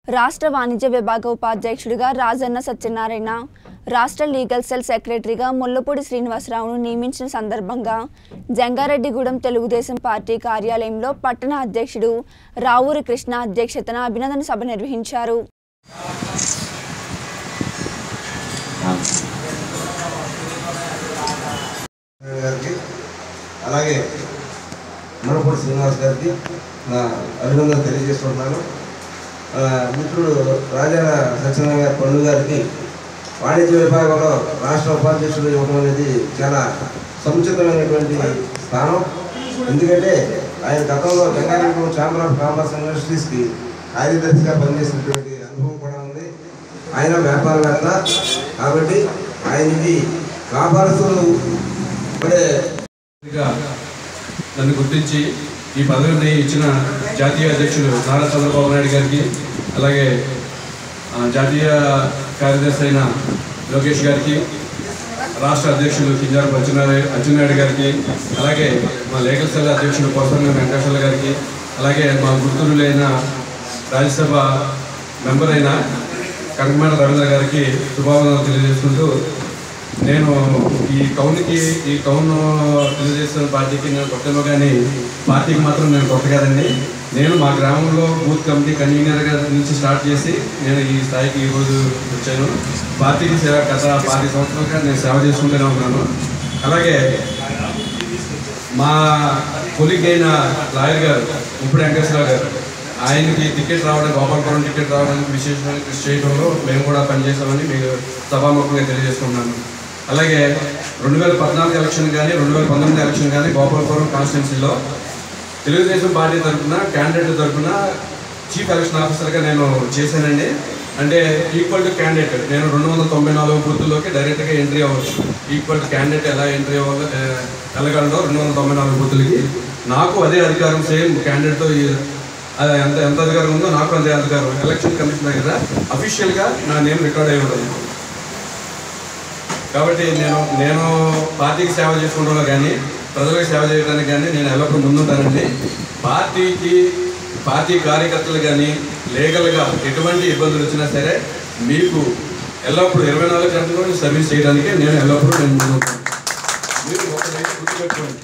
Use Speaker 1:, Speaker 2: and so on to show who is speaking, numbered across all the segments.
Speaker 1: రాష్ట్ర వాణిజ్య విభాగ ఉపాధ్యక్షుడిగా రాజన్న సత్యనారాయణ రాష్ట్ర లీగల్ సెల్ సెక్రటరీగా ముల్లపూడి శ్రీనివాసరావును నియమించిన సందర్భంగా జంగారెడ్డిగూడెం తెలుగుదేశం పార్టీ కార్యాలయంలో పట్టణ అధ్యక్షుడు రావూరి కృష్ణ అధ్యక్షతన అభినందన సభ నిర్వహించారు
Speaker 2: గారికి అలాగే మనపూడి శ్రీనివాస్ గారికి నా అభినందన తెలియజేస్తున్నాను ఆ, మిత్రుడు రాజా సత్యనారాయణ గారి పండు గారికి వాణిజ్య విభాగంలో రాష్ట్ర ఉపాధ్యక్షుడు ఇవ్వడం అనేది చాలా సముచితమైనటువంటి స్థానం ఎందుకంటే ఆయన గతంలో గంగారెడ్డి ఛాంబర్ ఆఫ్ కామర్స్ ఇండస్ట్రీస్కి కార్యదర్శిగా పనిచేసినటువంటి అనుభవం కూడా ఉంది ఆయన వ్యాపారవేత్త కాబట్టి ఆయనకి వ్యాపారస్తులు పడే
Speaker 3: గా నన్ను గుర్తించి ఈ పదవిని ఇచ్చిన జాతీయ అధ్యక్షులు నారా చంద్రబాబు నాయుడు గారికి అలాగే ఆ, జాతీయ కార్యదర్శి అయిన లోకేష్ గారికి రాష్ట్ర అధ్యక్షులు కింజారు అచ్చెన్నాయుడు అచ్చెన్నాయుడు గారికి అలాగే మా లీగల్ సెల్ అధ్యక్షులు పొసంగ వెంకటేశ్వర గారికి అలాగే మా గుర్తులైన రాజ్యసభ మెంబర్ అయిన కంకమేడ రవీంద్ర గారికి శుభావందనలు తెలియజేసుకుంటూ నేను ఈ టౌన్కి ఈ టౌన్ తెలుగుదేశం పార్టీకి నేను కొత్తలో కానీ పార్టీకి మాత్రం నేను కొత్త కాదండి నేను మా గ్రామంలో బూత్ కమిటీ కన్వీనర్గా నుంచి స్టార్ట్ చేసి నేను ఈ స్థాయికి ఈరోజు వచ్చాను పార్టీకి సేవ గత పార్టీ సంవత్సరాలుగా నేను సేవ చేసుకుంటూనే ఉన్నాను అలాగే మా కొలిగ్ అయిన లాయర్ గారు ఇప్పుడు వెంకటేశ్వరరావు గారు ఆయనకి టికెట్ రావడం గోపాలపురం టికెట్ రావడానికి విశేషమైన కృషి చేయడంలో మేము కూడా పనిచేస్తామని మీకు సభాముఖంగా తెలియజేస్తున్నాను అలాగే రెండు వేల పద్నాలుగు ఎలక్షన్ కానీ రెండు వేల పంతొమ్మిది ఎలక్షన్ కానీ గోపాలపురం కాన్స్టిట్యున్సీలో తెలుగుదేశం పార్టీ తరఫున క్యాండిడేట్ తరఫున చీఫ్ ఎలక్షన్ ఆఫీసర్గా నేను చేశానండి అంటే ఈక్వల్ టు క్యాండిడేట్ నేను రెండు వందల తొంభై నాలుగు బూతుల్లోకి డైరెక్ట్గా ఎంట్రీ అవ్వచ్చు ఈక్వల్ టు క్యాండిడేట్ ఎలా ఎంట్రీ అవ్వాలో ఆ, వెళ్ళగలడో రెండు వందల తొంభై నాలుగు బూతులకి నాకు అదే అధికారం సేమ్ క్యాండిడేట్తో అది ఎంత ఎంత అధికారం ఉందో నాకు అంతే అధికారం ఎలక్షన్ కమిషన్ దగ్గర అఫీషియల్గా నా నేమ్ రికార్డ్ అయి ఉండదు కాబట్టి నేను నేను పార్టీకి సేవ చేసుకోవడంలో కానీ ప్రజలకు సేవ చేయడానికి కానీ నేను ఎల్లప్పుడూ ముందుంటానండి పార్టీకి పార్టీ కార్యకర్తలు కానీ లీగల్గా ఎటువంటి ఇబ్బందులు వచ్చినా సరే మీకు ఎల్లప్పుడూ ఇరవై నాలుగు గంటలు సర్వీస్ చేయడానికి నేను ఎల్లప్పుడూ నేను ముందుంటాను మీరు ఒక విషయం గుర్తుపెట్టుకోండి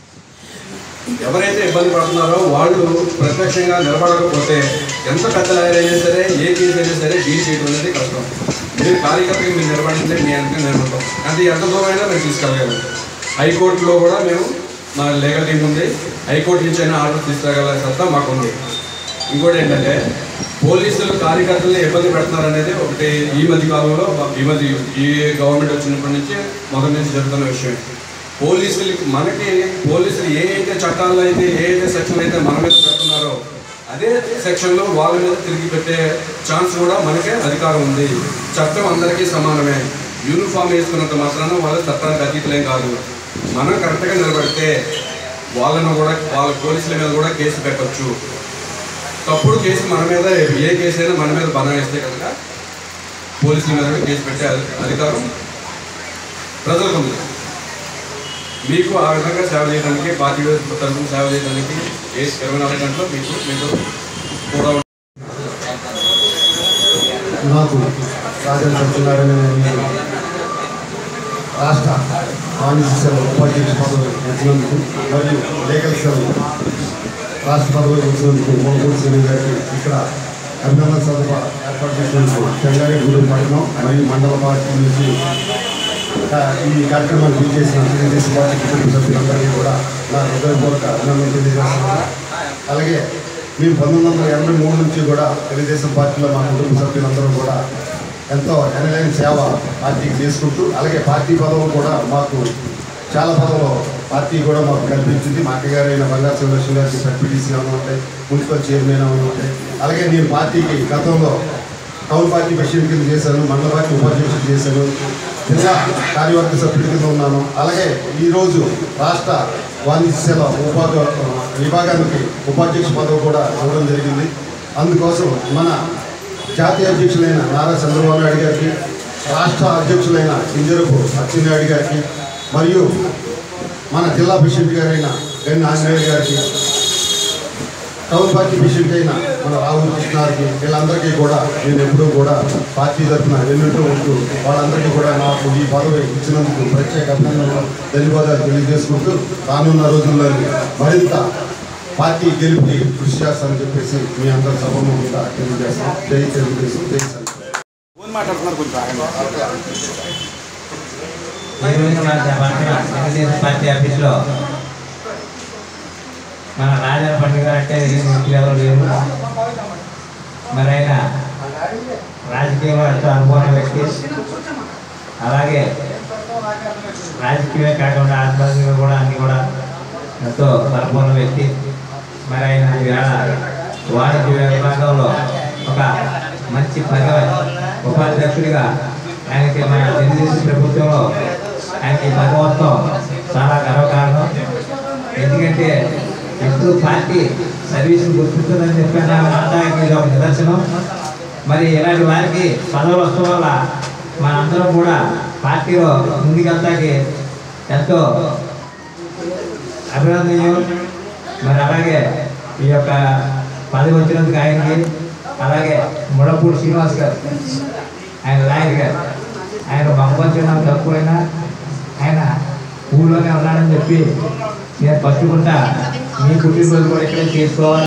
Speaker 3: ఎవరైతే ఇబ్బంది పడుతున్నారో వాళ్ళు ప్రత్యక్షంగా నిలబడకపోతే ఎంత పెద్ద లాయర్ అయినా సరే ఏ కేసు అయినా సరే డీల్ చేయడం అనేది కష్టం మీరు కార్యకర్తగా మీరు నిలబడితే మీ వెనక నిలబడతాం అంటే ఎంత దూరం అయినా మేము తీసుకెళ్ళగలం హైకోర్టులో కూడా మేము మా లీగల్ టీం ఉంది హైకోర్టు నుంచి అయినా ఆర్డర్ తీసుకురాగల సత్తా మాకు ఉంది ఇంకోటి ఏంటంటే పోలీసులు కార్యకర్తల్ని ఇబ్బంది పెడుతున్నారు అనేది ఒకటి ఈ మధ్య కాలంలో ఈ మధ్య ఈ గవర్నమెంట్ వచ్చినప్పటి నుంచి మొదటి నుంచి జరుగుతున్న విషయం పోలీసులకి మనకి పోలీసులు ఏ అయితే చట్టాల్లో అయితే ఏ అయితే సెక్షన్ అయితే మన మీద పెడుతున్నారో అదే సెక్షన్లో వాళ్ళ మీద తిరిగి పెట్టే ఛాన్స్ కూడా మనకే అధికారం ఉంది చట్టం అందరికీ సమానమే యూనిఫామ్ వేసుకున్నంత మాత్రాన వాళ్ళు చట్టానికి అతీతులేం కాదు మనం కరెక్ట్గా నిలబడితే వాళ్ళను కూడా వాళ్ళ పోలీసుల మీద కూడా కేసు పెట్టొచ్చు తప్పుడు కేసు మన మీద ఏ కేసు అయినా మన మీద బనాయిస్తే కనుక పోలీసుల మీద కూడా కేసు పెట్టే అధి- అధికారం ప్రజలకు ఉంది మీకు ఆ విధంగా సేవ చేయడానికి పార్టీ తరఫున సేవ చేయడానికి ఏ ఇరవై నాలుగు గంటలు మీకు మీకు కూడా
Speaker 4: నాకు రాజన్ సత్యనారాయణ గారిని రాష్ట్ర వాణిజ్య సేవ ఉపాధ్యక్ష పదవి వచ్చినందుకు మరియు లీగల్ సేవ రాష్ట్ర పదవి వచ్చినందుకు మోహన్ సింగ్ గారికి ఇక్కడ అభినందన సభ ఏర్పాటు చేసినందుకు చెంగారెడ్డి పట్టణం మరియు మండల పార్టీ నుంచి ఆ, ఈ కార్యక్రమాన్ని చేసిన తెలుగుదేశం పార్టీ కుటుంబ సభ్యులందరికీ కూడా నా హృదయపూర్వక అభినందనలు తెలియజేస్తున్నాను అలాగే మేము పంతొమ్మిది వందల ఎనభై మూడు నుంచి కూడా తెలుగుదేశం పార్టీలో మా కుటుంబ సభ్యులందరూ కూడా ఎంతో ఎనలేని సేవ పార్టీకి చేసుకుంటూ అలాగే పార్టీ పదవులు కూడా మాకు చాలా పదవులు పార్టీ కూడా మాకు కల్పించింది మా అక్కగారైన బంగారు సుదర్శన్ గారికి సర్పీడీసీ ఏమైనా ఉంటాయి మున్సిపల్ చైర్మన్ ఏమైనా ఉంటాయి అలాగే నేను పార్టీకి గతంలో టౌన్ పార్టీ ప్రెసిడెంట్ కింద చేశాను మండల పార్టీ ఉపాధ్యక్షుడు చేశాను జిల్లా కార్యవర్గ సభ్యుడి కింద ఉన్నాను అలాగే ఈరోజు రాష్ట్ర వాణిజ్య సేవ ఉపాధి విభాగానికి ఉపాధ్యక్ష పదవి కూడా ఇవ్వడం జరిగింది అందుకోసం మన జాతీయ అధ్యక్షులైన నారా చంద్రబాబు నాయుడు గారికి రాష్ట్ర అధ్యక్షులైన కింజరపు అచ్చెన్నాయుడు గారికి మరియు మన జిల్లా ప్రెసిడెంట్ గారైన గన్ని ఆంజనేయులు గారికి టౌన్ పార్టీ ప్రెసిడెంట్ అయిన మన రాహుల్ కృష్ణారికి వీళ్ళందరికీ కూడా నేను ఎప్పుడూ కూడా పార్టీ తరఫున వెన్నుంటూ ఉంటూ వాళ్ళందరికీ కూడా నాకు ఈ పదవి ఇచ్చినందుకు ప్రత్యేక అభినందనలు ధన్యవాదాలు తెలియజేసుకుంటూ రానున్న రోజుల్లో మరింత పార్టీ గెలిపి కృషి చేస్తానని చెప్పేసి మీ అందరి సభముఖంగా తెలియజేస్తాం జై తెలుగుదేశం జై సంఘం
Speaker 5: ఈరోజు మన పట్టణ తెలుగుదేశం పార్టీ ఆఫీస్లో మన రాజాల పండుగ అంటే వ్యక్తులు ఎవరు లేరు మరి ఆయన రాజకీయంలో ఎంతో అనుభవం వ్యక్తి అలాగే రాజకీయమే కాకుండా ఆత్మహత్యగా కూడా అన్ని కూడా ఎంతో పరిపూర్ణ వ్యక్తి మరి ఆయన ఈవేళ వాణిజ్య విభాగంలో ఒక మంచి పదవి ఉపాధ్యక్షుడిగా ఆయనకి మన తెలుగుదేశం ప్రభుత్వంలో ఆయనకి భగవత్వం చాలా గర్వకారణం ఎందుకంటే ఎప్పుడు పార్టీ సర్వీసులు గుర్తుంటుందని చెప్పిన అందానికి ఇది ఒక నిదర్శనం మరి ఇలాంటి వారికి పదవులు వస్తడం వల్ల మనందరం కూడా పార్టీలో ముందుకెళ్తాకి ఎంతో అభినందనీయం మరి అలాగే ఈ యొక్క పదవి వచ్చినందుకు ఆయనకి అలాగే ముడపూడి శ్రీనివాస్ గారు ఆయన లాయర్ గారు ఆయన పంపించడం తక్కువైనా ఆయన ఊళ్ళోనే ఉన్నాడని చెప్పి నేను పట్టుకుంటా మీ పుట్టినరోజు కూడా ఇక్కడే చేసుకోవాలి